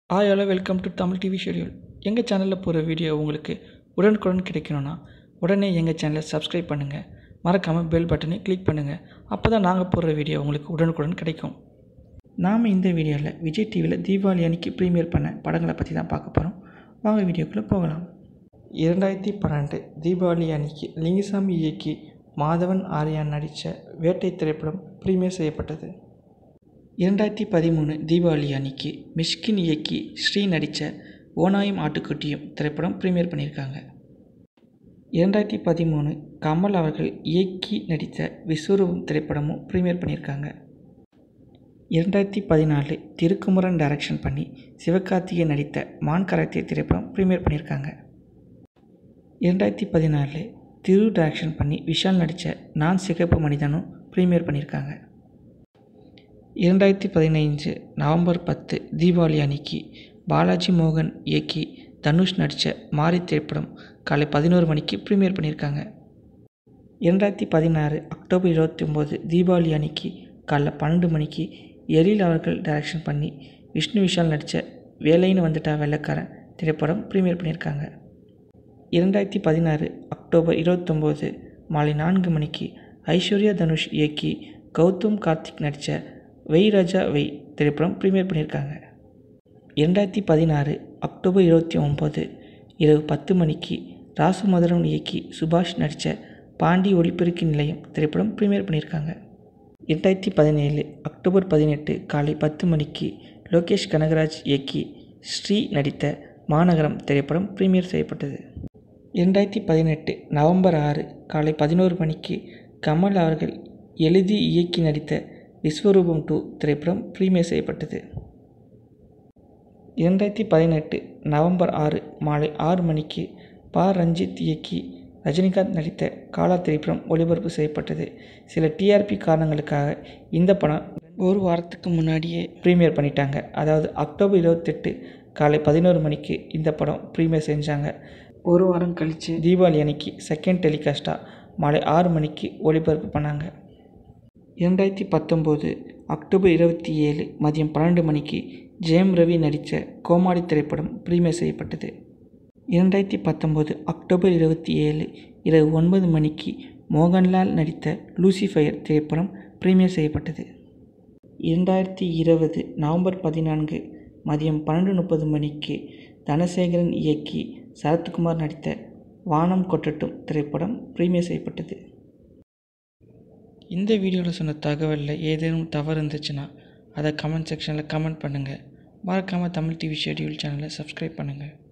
hi hello welcome to Tamil TV schedule எங்கள் சேனலில் போகிற வீடியோ உங்களுக்கு உடனுக்குடன் கிடைக்கணும்னா உடனே எங்கள் சேனலை சப்ஸ்கிரைப் பண்ணுங்கள் மறக்காமல் பெல் பட்டனை கிளிக் பண்ணுங்கள் அப்போ தான் நாங்கள் போடுற வீடியோ உங்களுக்கு உடனுக்குடன் கிடைக்கும் நாம் இந்த வீடியோவில் விஜய் டிவியில் தீபாவளி அன்னைக்கு ப்ரீமியர் பண்ண படங்களை பற்றி தான் பார்க்க போகிறோம் வாங்க வீடியோக்குள்ளே போகலாம் இரண்டாயிரத்தி பன்னெண்டு தீபாவளி அன்னைக்கு லிங்குசாமி இயக்கி மாதவன் ஆர்யான் நடித்த வேட்டை திரைப்படம் ப்ரீமியர் செய்யப்பட்டது இரண்டாயிரத்தி பதிமூணு தீபாவளி அன்னைக்கு மிஷ்கின் இயக்கி ஸ்ரீ நடித்த ஓநாயும் ஆட்டுக்குட்டியும் திரைப்படம் ப்ரீமியர் பண்ணியிருக்காங்க இரண்டாயிரத்தி பதிமூணு கமல் அவர்கள் இயக்கி நடித்த விஸ்வரூபம் திரைப்படமும் ப்ரீமியர் பண்ணியிருக்காங்க இரண்டாயிரத்தி பதினாலு திருக்குமரன் டைரக்ஷன் பண்ணி சிவகார்த்திகேயன் நடித்த மான் கராத்தே திரைப்படம் ப்ரீமியர் பண்ணியிருக்காங்க இரண்டாயிரத்தி பதினாலு திரு டைரக்ஷன் பண்ணி விஷால் நடித்த நான் சிகப்பு மனிதனும் ப்ரீமியர் பண்ணியிருக்காங்க இரண்டாயிரத்தி பதினைஞ்சு நவம்பர் பத்து தீபாவளி அன்னைக்கு பாலாஜி மோகன் இயக்கி தனுஷ் நடித்த மாரி திரைப்படம் காலை பதினோரு மணிக்கு ப்ரீமியர் பண்ணியிருக்காங்க இரண்டாயிரத்தி பதினாறு அக்டோபர் இருபத்தி ஒம்பது தீபாவளி அன்னைக்கு காலைல பன்னெண்டு மணிக்கு எழில் அவர்கள் டைரக்ஷன் பண்ணி விஷ்ணு விஷால் நடித்த வேலைன்னு வந்துட்டா வெள்ளைக்காரன் திரைப்படம் ப்ரீமியர் பண்ணியிருக்காங்க இரண்டாயிரத்தி பதினாறு அக்டோபர் இருபத்தொம்போது மாலை நான்கு மணிக்கு ஐஸ்வர்யா தனுஷ் இயக்கி கௌதம் கார்த்திக் நடித்த வெய் ராஜா வெய் திரைப்படம் ப்ரீமியர் பண்ணியிருக்காங்க இரண்டாயிரத்தி பதினாறு அக்டோபர் இருபத்தி ஒம்பது இரவு பத்து மணிக்கு ராசு மதுரம் இயக்கி சுபாஷ் நடித்த பாண்டி ஒளிபெருக்கி நிலையம் திரைப்படம் ப்ரீமியர் பண்ணியிருக்காங்க இரண்டாயிரத்தி பதினேழு அக்டோபர் பதினெட்டு காலை பத்து மணிக்கு லோகேஷ் கனகராஜ் இயக்கி ஸ்ரீ நடித்த மாநகரம் திரைப்படம் ப்ரீமியர் செய்யப்பட்டது இரண்டாயிரத்தி பதினெட்டு நவம்பர் ஆறு காலை பதினோரு மணிக்கு கமல் அவர்கள் எழுதி இயக்கி நடித்த விஸ்வரூபம் டூ திரைப்படம் ப்ரீமியர் செய்யப்பட்டது இரண்டாயிரத்தி பதினெட்டு நவம்பர் ஆறு மாலை ஆறு மணிக்கு ப ரஞ்சித் இயக்கி ரஜினிகாந்த் நடித்த காலா திரைப்படம் ஒளிபரப்பு செய்யப்பட்டது சில டிஆர்பி காரணங்களுக்காக இந்த படம் ஒரு வாரத்துக்கு முன்னாடியே ப்ரீமியர் பண்ணிட்டாங்க அதாவது அக்டோபர் இருபத்தெட்டு காலை பதினோரு மணிக்கு இந்த படம் ப்ரீமியர் செஞ்சாங்க ஒரு வாரம் கழித்து தீபாவளி அன்னைக்கு செகண்ட் டெலிகாஸ்ட்டாக மாலை ஆறு மணிக்கு ஒளிபரப்பு பண்ணாங்க இரண்டாயிரத்தி பத்தொம்போது அக்டோபர் இருபத்தி ஏழு மதியம் பன்னெண்டு மணிக்கு ஜெயம் ரவி நடித்த கோமாளி திரைப்படம் ப்ரீமியர் செய்யப்பட்டது இரண்டாயிரத்தி பத்தொம்போது அக்டோபர் இருபத்தி ஏழு இரவு ஒன்பது மணிக்கு மோகன்லால் நடித்த லூசிஃபயர் திரைப்படம் ப்ரீமியர் செய்யப்பட்டது இரண்டாயிரத்தி இருபது நவம்பர் பதினான்கு மதியம் பன்னெண்டு முப்பது மணிக்கு தனசேகரன் இயக்கி சரத்குமார் நடித்த வானம் கொட்டட்டும் திரைப்படம் ப்ரீமியர் செய்யப்பட்டது இந்த வீடியோவில் சொன்ன தகவலில் ஏதேனும் தவறு இருந்துச்சுன்னா அதை கமெண்ட் செக்ஷனில் கமெண்ட் பண்ணுங்கள் மறக்காமல் தமிழ் டிவி ஷெடியூல் சேனலை சப்ஸ்கிரைப் பண்ணுங்கள்